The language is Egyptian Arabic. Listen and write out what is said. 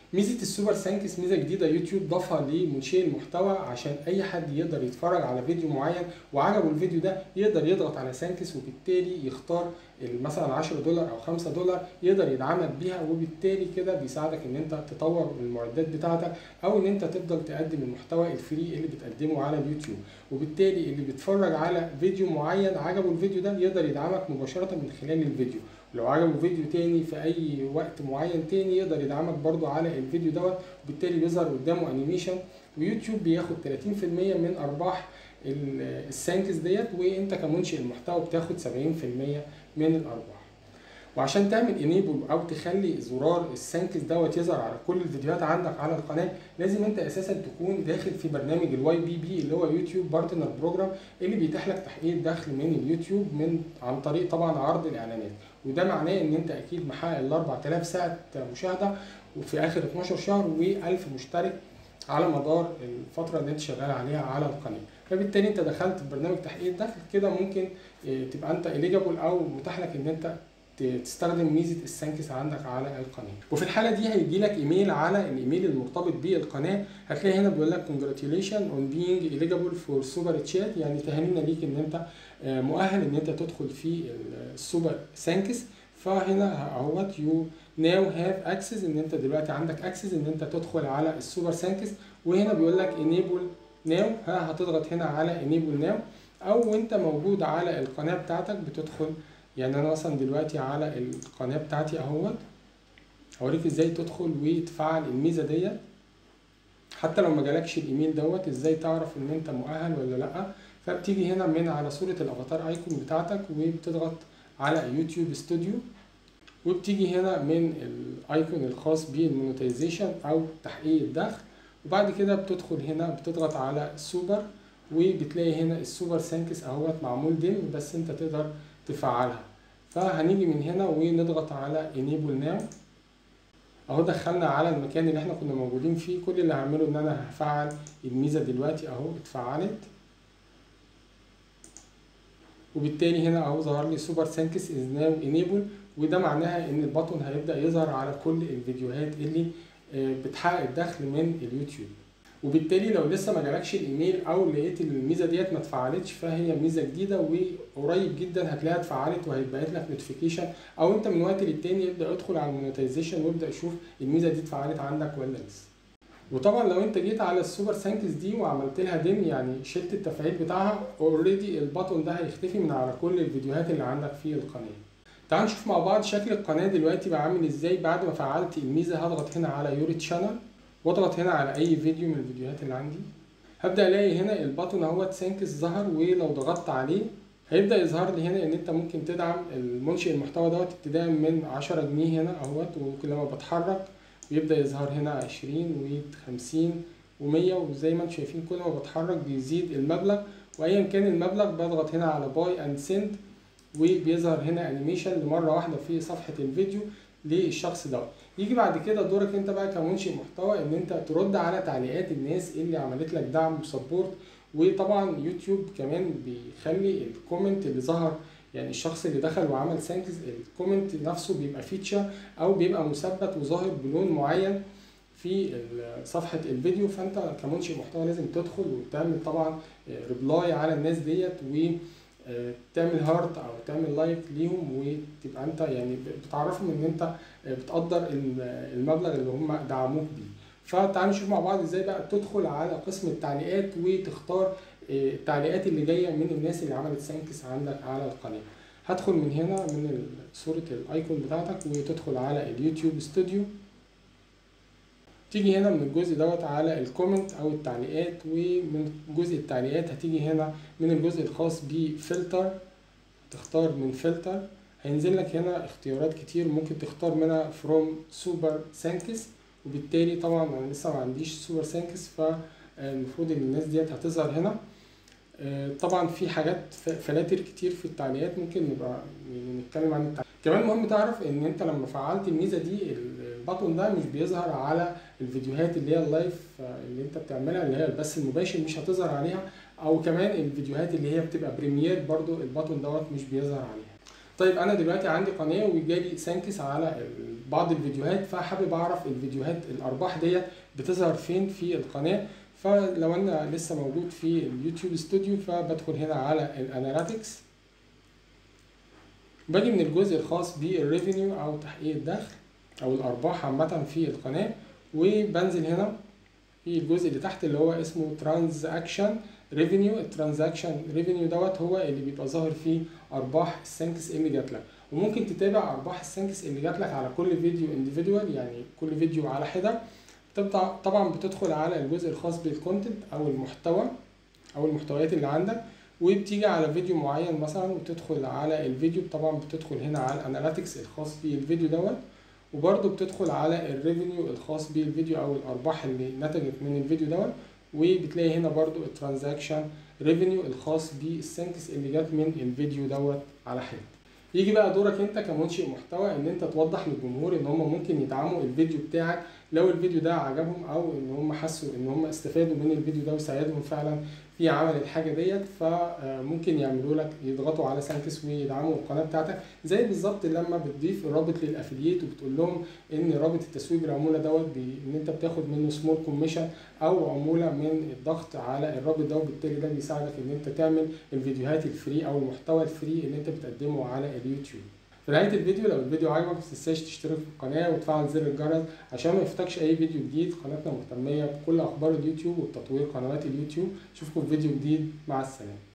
ميزه السوبر سانكس ميزه جديده يوتيوب ضافها لمنشئ المحتوى عشان اي حد يقدر يتفرج على فيديو معين وعجبه الفيديو ده يقدر يضغط على سانكس وبالتالي يختار مثلا 10 دولار او 5 دولار يقدر يدعمك بيها وبالتالي كده بيساعدك ان انت تطور المعدات بتاعتك او ان انت تفضل تقدم المحتوى الفري اللي بتقدمه على اليوتيوب وبالتالي اللي بيتفرج على فيديو معين عجبه الفيديو ده يقدر يدعمك مباشره من خلال الفيديو لو عجبه فيديو تاني في اي وقت معين تاني يقدر يدعمك برضو على الفيديو دوت وبالتالي بيظهر قدامه انيميشن ويوتيوب بياخد 30% من ارباح السانكس ديت وانت كمنشئ المحتوى بتاخد 70% من الارباح وعشان تعمل انيبل او تخلي زرار السانكس دوت يظهر على كل الفيديوهات عندك على القناه لازم انت اساسا تكون داخل في برنامج الواي بي بي اللي هو يوتيوب بارتنر بروجرام اللي بيتيح لك تحقيق دخل من اليوتيوب من عن طريق طبعا عرض الاعلانات وده معناه ان انت اكيد محقق ال 4000 ساعه مشاهده وفي اخر 12 شهر و1000 مشترك على مدار الفتره اللي انت شغال عليها على القناه فبالتالي انت دخلت في برنامج تحقيق الدخل كده ممكن تبقى انت اليجابل او متاح لك ان انت تستخدم ميزه السانكس عندك على القناه وفي الحاله دي هيجي لك ايميل على الايميل المرتبط بالقناه هتلاقي هنا بيقول لك congratulation on being eligible for super chat يعني تهانينا ليك ان انت مؤهل ان انت تدخل في السوبر سانكس فهنا اهوت يو ناو هاف اكسس ان انت دلوقتي عندك اكسس ان انت تدخل على السوبر سانكس وهنا بيقول لك enable ناو ها هتضغط هنا على enable ناو او انت موجود على القناه بتاعتك بتدخل يعني انا مثلا دلوقتي على القناه بتاعتي اهوت هوريك ازاي تدخل وتفعل الميزه ديت حتى لو ما جالكش الايميل دوت ازاي تعرف ان انت مؤهل ولا لا فبتيجي هنا من على صوره الافاتار ايكون بتاعتك وبتضغط على يوتيوب ستوديو وبتيجي هنا من الايكون الخاص بالمونتايزيشن او تحقيق الدخل وبعد كده بتدخل هنا بتضغط على سوبر وبتلاقي هنا السوبر سانكس اهوت معمول ديم بس انت تقدر تفعلها فهنيجي من هنا ونضغط على enable now اهو دخلنا على المكان اللي احنا كنا موجودين فيه كل اللي هعمله ان انا هفعل الميزه دلوقتي اهو اتفعلت وبالتالي هنا اهو ظهر لي سوبر سانكس از ناو انيبل وده معناها ان البطن هيبدا يظهر على كل الفيديوهات اللي بتحقق الدخل من اليوتيوب وبالتالي لو لسه ما جالكش الايميل او لقيت الميزه ديت ما اتفعلتش فهي ميزه جديده وقريب جدا هتلاقيها اتفعلت وهيتبعت لك نوتيفيكيشن او انت من وقت للتاني يبدا يدخل على المونتايزيشن ويبدا يشوف الميزه دي اتفعلت عندك ولا لسه وطبعا لو انت جيت على السوبر سانكس دي وعملت لها ديم يعني شلت التفعيل بتاعها اوريدي البطن ده هيختفي من على كل الفيديوهات اللي عندك في القناه تعال نشوف مع بعض شكل القناه دلوقتي بقى عامل ازاي بعد ما فعلت الميزه هضغط هنا على يور تشانل واضغط هنا على اي فيديو من الفيديوهات اللي عندي هبدا الاقي هنا البطن اهوت سانكس ظهر ولو ضغطت عليه هيبدا يظهر لي هنا ان انت ممكن تدعم المنشئ المحتوى دوت ابتداء من 10 جنيه هنا اهوت ولما بتحرك بيبدا يظهر هنا 20 و50 و100 وزي ما انتم شايفين كل ما بتحرك بيزيد المبلغ وايا كان المبلغ بضغط هنا على باي اند سند وبيظهر هنا انيميشن لمره واحده في صفحه الفيديو للشخص دوت يجي بعد كده دورك انت بقى كمنشئ محتوى ان انت ترد على تعليقات الناس اللي عملت لك دعم وسبورت وطبعا يوتيوب كمان بيخلي الكومنت اللي ظهر يعني الشخص اللي دخل وعمل سانكس الكومنت نفسه بيبقى فيتشر او بيبقى مثبت وظاهر بلون معين في صفحه الفيديو فانت كمنشئ محتوى لازم تدخل وتعمل طبعا ريبلاي على الناس ديت و تعمل هارت او تعمل لايك ليهم وتبقى انت يعني بتعرفهم ان انت بتقدر المبلغ اللي هم دعموك بيه فتعالوا نشوف مع بعض ازاي بقى تدخل على قسم التعليقات وتختار التعليقات اللي جايه من الناس اللي عملت سانكس عندك على القناه هدخل من هنا من صوره الايكون بتاعتك وتدخل على اليوتيوب ستوديو تيجي هنا من الجزء دوت على الكومنت او التعليقات ومن جزء التعليقات هتيجي هنا من الجزء الخاص بفلتر تختار من فلتر هينزل لك هنا اختيارات كتير ممكن تختار منها فروم سوبر سانكس وبالتالي طبعا انا لسه ما عنديش سوبر سانكس فالمفروض ان الناس ديت هتظهر هنا طبعا في حاجات فلاتر كتير في التعليقات ممكن نبقى نتكلم عن التعليقات كمان مهم تعرف ان انت لما فعلت الميزه دي البطن ده مش بيظهر على الفيديوهات اللي هي اللايف اللي انت بتعملها اللي هي البث المباشر مش هتظهر عليها او كمان الفيديوهات اللي هي بتبقى بريمير برضو البطن دوت مش بيظهر عليها طيب انا دلوقتي عندي قناه وجالي سانكس على ال- بعض الفيديوهات فحابب اعرف الفيديوهات الارباح ديت بتظهر فين في القناه فلو انا لسه موجود في اليوتيوب ستوديو فبدخل هنا على الاناليتكس باجي من الجزء الخاص بالريفينيو او تحقيق الدخل او الارباح عامه في القناه وبنزل هنا في الجزء اللي تحت اللي هو اسمه ترانزاكشن ريفينيو الترانزاكشن ريفينيو دوت هو اللي بيبقى ظاهر فيه ارباح السانكس اللي جات لك وممكن تتابع ارباح السانكس اللي جات لك على كل فيديو انديفيدوال يعني كل فيديو على حده تبقى طبعا بتدخل على الجزء الخاص بالكونتنت او المحتوى او المحتويات اللي عندك وبتيجي على فيديو معين مثلا وتدخل على الفيديو طبعا بتدخل هنا على الاناليتكس الخاص بالفيديو دوت وبرده بتدخل على الريفينيو الخاص بالفيديو او الارباح اللي نتجت من الفيديو دوت وبتلاقي هنا برضو الترانزاكشن ريفينيو الخاص بالسنكس اللي جت من الفيديو دوت على حد يجي بقى دورك انت كمنشئ محتوى ان انت توضح للجمهور ان هم ممكن يدعموا الفيديو بتاعك لو الفيديو ده عجبهم او ان هم حسوا ان هم استفادوا من الفيديو ده وساعدهم فعلا في عمل الحاجه ديت فممكن يعملوا لك يضغطوا على سانكس ويدعموا القناه بتاعتك زي بالظبط لما بتضيف الرابط للافiliate وبتقول لهم ان رابط التسويق العموله دوت ان انت بتاخد منه سمول كوميشن او عموله من الضغط على الرابط ده وبالتالي ده بيساعدك ان انت تعمل الفيديوهات الفري او المحتوى الفري اللي انت بتقدمه على اليوتيوب في نهايه الفيديو لو الفيديو عجبك ما تنساش تشترك في القناه وتفعل زر الجرس عشان ما يفوتكش اي فيديو جديد قناتنا مهتميه بكل اخبار اليوتيوب وتطوير قنوات اليوتيوب اشوفكم في فيديو جديد مع السلامه